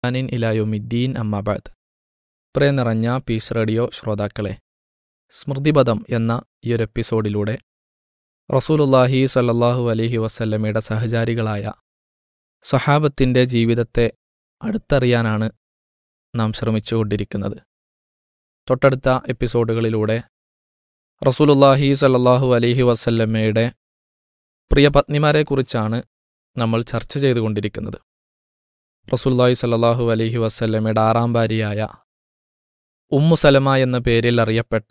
അനിൻ ഇലായുമിദ്ദീൻ അമ്മാബാദ് പ്രിയ നിറഞ്ഞ piece radio ശ്രോതാക്കളെ സ്മൃതിപദം എന്ന ഈ ഒരു എപ്പിസോഡിലൂടെ റസൂലുല്ലാഹി സല്ലല്ലാഹു അലൈഹി വസല്ലമയുടെ സഹചാരികളായ സഹാബത്തിൻ്റെ ജീവിതത്തെ അടുത്തറിയാനാണ് നാം ശ്രമിച്ചുകൊണ്ടിരിക്കുന്നത് തൊട്ടടുത്ത എപ്പിസോഡുകളിലൂടെ റസൂലുല്ലാഹി സല്ലല്ലാഹു അലൈഹി വസല്ലമയുടെ പ്രിയ പത്നിമാരെക്കുറിച്ചാണ് നമ്മൾ ചർച്ച ചെയ്തുകൊണ്ടിരിക്കുന്നത് റസൂലുള്ളാഹി സല്ലല്ലാഹു അലൈഹി വസല്ലമയുടെ ആറാം ഭാര്യയായ ഉമ്മു സലമ എന്ന പേരിൽ അറിയപ്പെട്ട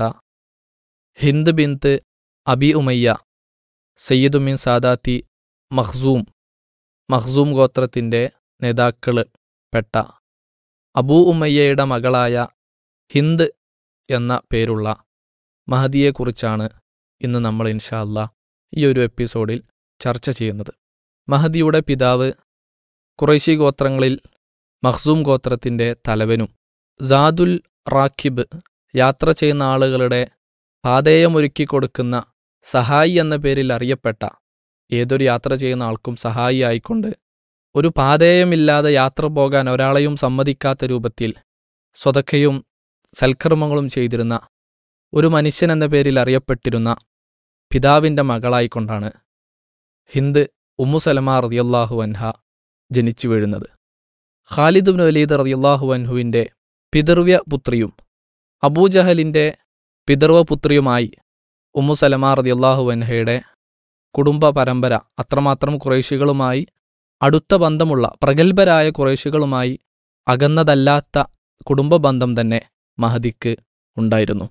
ഹിന്ദ് ബിന്ത് അബി ഉമയ്യ സയ്യിദു മിൻ സാദാത്തി മഖ്സൂം മഖ്സൂം ഗോത്രത്തിൻ്റെ നേതാക്കൾ പെട്ട അബൂ ഉമയ്യയുടെ മകളായ ഹിന്ദ് എന്ന പേരുള്ള മഹദിയെക്കുറിച്ചാണ് ഇന്ന് നമ്മൾ ഇൻഷാ അല്ലാ ഈ ഒരു എപ്പിസോഡിൽ ചർച്ച ചെയ്യുന്നത് മഹദിയുടെ പിതാവ് കുറേശി ഗോത്രങ്ങളിൽ മഖ്സൂം ഗോത്രത്തിൻ്റെ തലവനും സാദുൽ റാഖിബ് യാത്ര ചെയ്യുന്ന ആളുകളുടെ പാതേയമൊരുക്കി കൊടുക്കുന്ന സഹായി എന്ന പേരിൽ അറിയപ്പെട്ട ഏതൊരു യാത്ര ചെയ്യുന്ന ആൾക്കും സഹായി ആയിക്കൊണ്ട് ഒരു പാതേയമില്ലാതെ യാത്ര പോകാൻ ഒരാളെയും സമ്മതിക്കാത്ത രൂപത്തിൽ സ്വതക്കയും സൽക്കർമ്മങ്ങളും ചെയ്തിരുന്ന ഒരു മനുഷ്യൻ എന്ന പേരിൽ അറിയപ്പെട്ടിരുന്ന പിതാവിൻ്റെ മകളായിക്കൊണ്ടാണ് ഹിന്ദ് ഉമ്മു സലമ റതിയല്ലാഹു അൻഹ ജനിച്ചു വീഴുന്നത് ഖാലിദ് ബിൻ വലീദ് റതിയല്ലാഹു അൻഹുവിൻ്റെ പിതൃവ്യ പുത്രിയും അബൂജഹലിൻ്റെ പിതൃവ പുത്രിയുമായി ഉമ്മു സലമ റതിയല്ലാഹു അൻഹയുടെ കുടുംബ പരമ്പര അത്രമാത്രം കുറേശികളുമായി അടുത്ത ബന്ധമുള്ള പ്രഗത്ഭരായ കുറേശികളുമായി അകന്നതല്ലാത്ത കുടുംബ ബന്ധം തന്നെ മഹദിക്ക് ഉണ്ടായിരുന്നു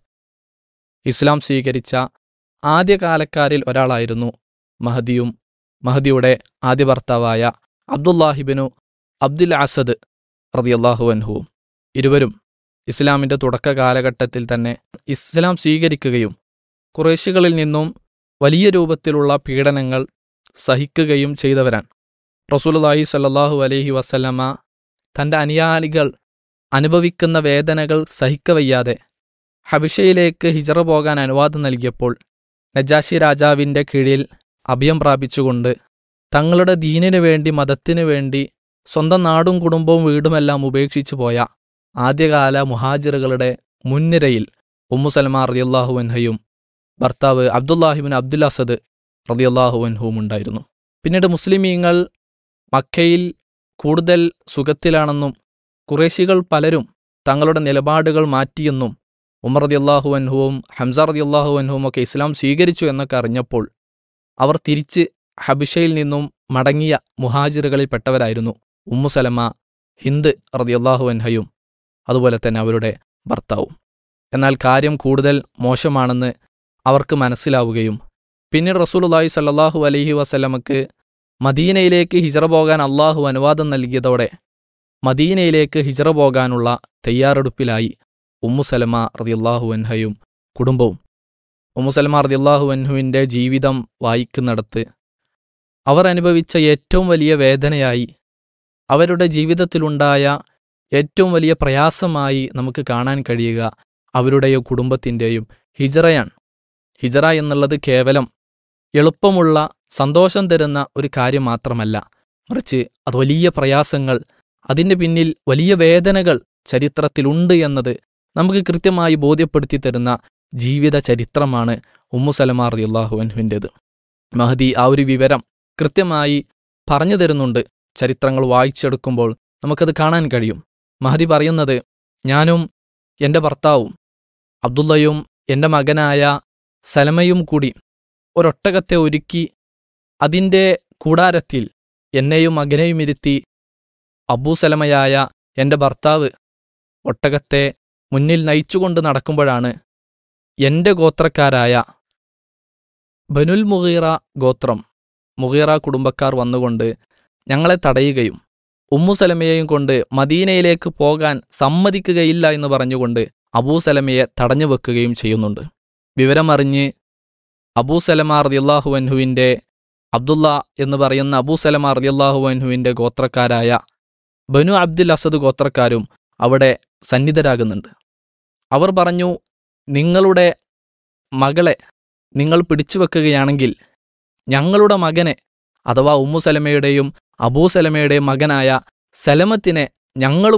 ഇസ്ലാം സ്വീകരിച്ച ആദ്യകാലക്കാരിൽ ഒരാളായിരുന്നു മഹദിയും മഹദിയുടെ ആദ്യ ഭർത്താവായ അബ്ദുല്ലാഹിബിനു അബ്ദുൽ അസദ് റതിയല്ലാഹു അൻഹുവും ഇരുവരും ഇസ്ലാമിൻ്റെ തുടക്ക കാലഘട്ടത്തിൽ തന്നെ ഇസ്ലാം സ്വീകരിക്കുകയും കുറേശികളിൽ നിന്നും വലിയ രൂപത്തിലുള്ള പീഡനങ്ങൾ സഹിക്കുകയും ചെയ്തവരാണ് റസൂലുള്ളാഹി സല്ലല്ലാഹു അലൈഹി വസല്ലമ തൻ്റെ അനുയാനികൾ അനുഭവിക്കുന്ന വേദനകൾ സഹിക്കവയ്യാതെ ഹബിഷയിലേക്ക് ഹിജറ പോകാൻ അനുവാദം നൽകിയപ്പോൾ നജാഷി രാജാവിൻ്റെ കീഴിൽ അഭയം പ്രാപിച്ചുകൊണ്ട് തങ്ങളുടെ ദീനിനു വേണ്ടി മതത്തിനു വേണ്ടി സ്വന്തം നാടും കുടുംബവും വീടുമെല്ലാം ഉപേക്ഷിച്ചു പോയ ആദ്യകാല മുഹാജിറുകളുടെ മുൻനിരയിൽ ഉമ്മു സൽമാ റതിയല്ലാഹു അൻഹയും ഭർത്താവ് അബ്ദുല്ലാഹിബിൻ അബ്ദുൽ അസദ് റതിയല്ലാഹു അൻഹുവും ഉണ്ടായിരുന്നു പിന്നീട് മുസ്ലിമീങ്ങൾ മക്കയിൽ കൂടുതൽ സുഖത്തിലാണെന്നും കുറേശികൾ പലരും തങ്ങളുടെ നിലപാടുകൾ മാറ്റിയെന്നും ഉമർ റതിയല്ലാഹു അൻഹുവും ഹംസ റതിയല്ലാഹു അൻഹുവും ഒക്കെ ഇസ്ലാം സ്വീകരിച്ചു എന്നൊക്കെ അറിഞ്ഞപ്പോൾ അവർ തിരിച്ച് ഹബിഷയിൽ നിന്നും മടങ്ങിയ മുഹാജിറുകളിൽ പെട്ടവരായിരുന്നു ഉമ്മു സലമ ഹിന്ദ് റതിയല്ലാഹു അൻഹയും അതുപോലെ തന്നെ അവരുടെ ഭർത്താവും എന്നാൽ കാര്യം കൂടുതൽ മോശമാണെന്ന് അവർക്ക് മനസ്സിലാവുകയും പിന്നീട് റസൂലുള്ളാഹി സല്ലല്ലാഹു അലൈഹി വസല്ലമക്ക് മദീനയിലേക്ക് ഹിജറ പോകാൻ അള്ളാഹു അനുവാദം നൽകിയതോടെ മദീനയിലേക്ക് ഹിജറ പോകാനുള്ള തയ്യാറെടുപ്പിലായി ഉമ്മു സലമ റതിയല്ലാഹു അൻഹയും കുടുംബവും ഉമ്മു സലമ റതിയല്ലാഹു അൻഹുവിൻ്റെ ജീവിതം വായിക്കുന്നിടത്ത് അവർ അനുഭവിച്ച ഏറ്റവും വലിയ വേദനയായി അവരുടെ ജീവിതത്തിലുണ്ടായ ഏറ്റവും വലിയ പ്രയാസമായി നമുക്ക് കാണാൻ കഴിയുക അവരുടെയോ കുടുംബത്തിൻ്റെയും ഹിജറയാണ് ഹിജറ എന്നുള്ളത് കേവലം എളുപ്പമുള്ള സന്തോഷം തരുന്ന ഒരു കാര്യം മാത്രമല്ല മറിച്ച് അത് വലിയ പ്രയാസങ്ങൾ അതിൻ്റെ പിന്നിൽ വലിയ വേദനകൾ ചരിത്രത്തിലുണ്ട് എന്നത് നമുക്ക് കൃത്യമായി ബോധ്യപ്പെടുത്തി തരുന്ന ജീവിത ചരിത്രമാണ് ഉമ്മു സലമാ റളിയല്ലാഹു അൻഹുവിൻ്റേത് മഹദി ആ ഒരു വിവരം കൃത്യമായി പറഞ്ഞു തരുന്നുണ്ട് ചരിത്രങ്ങൾ വായിച്ചെടുക്കുമ്പോൾ നമുക്കത് കാണാൻ കഴിയും മഹദി പറയുന്നത് ഞാനും എൻ്റെ ഭർത്താവും അബ്ദുള്ളയും എൻ്റെ മകനായ സലമയും കൂടി ഒരൊട്ടകത്തെ ഒരുക്കി അതിൻ്റെ കൂടാരത്തിൽ എന്നെയും മകനെയും ഇരുത്തി അബൂ സലമയായ എൻ്റെ ഭർത്താവ് ഒട്ടകത്തെ മുന്നിൽ നയിച്ചുകൊണ്ട് നടക്കുമ്പോഴാണ് എൻ്റെ ഗോത്രക്കാരായ ബനുൽ മുഗീറ ഗോത്രം മുഗീറ കുടുംബക്കാർ വന്നുകൊണ്ട് ഞങ്ങളെ തടയുകയും ഉമ്മു സലമയെയും കൊണ്ട് മദീനയിലേക്ക് പോകാൻ സമ്മതിക്കുകയില്ല എന്ന് പറഞ്ഞുകൊണ്ട് അബൂ സലമയെ തടഞ്ഞു വെക്കുകയും ചെയ്യുന്നുണ്ട് വിവരമറിഞ്ഞ് അബൂ സലമ റതിയല്ലാഹു അൻഹുവിൻ്റെ അബ്ദുള്ള എന്ന് പറയുന്ന അബൂ സലമ റതിയല്ലാഹു അൻഹുവിൻ്റെ ഗോത്രക്കാരായ ബനു അബ്ദുൽ അസദ് ഗോത്രക്കാരും അവിടെ സന്നിധരാകുന്നുണ്ട് അവർ പറഞ്ഞു നിങ്ങളുടെ മകളെ നിങ്ങൾ പിടിച്ചു വെക്കുകയാണെങ്കിൽ ഞങ്ങളുടെ മകനെ അഥവാ ഉമ്മു സലമയുടെയും അബൂ സലമയുടെയും മകനായ സലമത്തിനെ ഞങ്ങൾ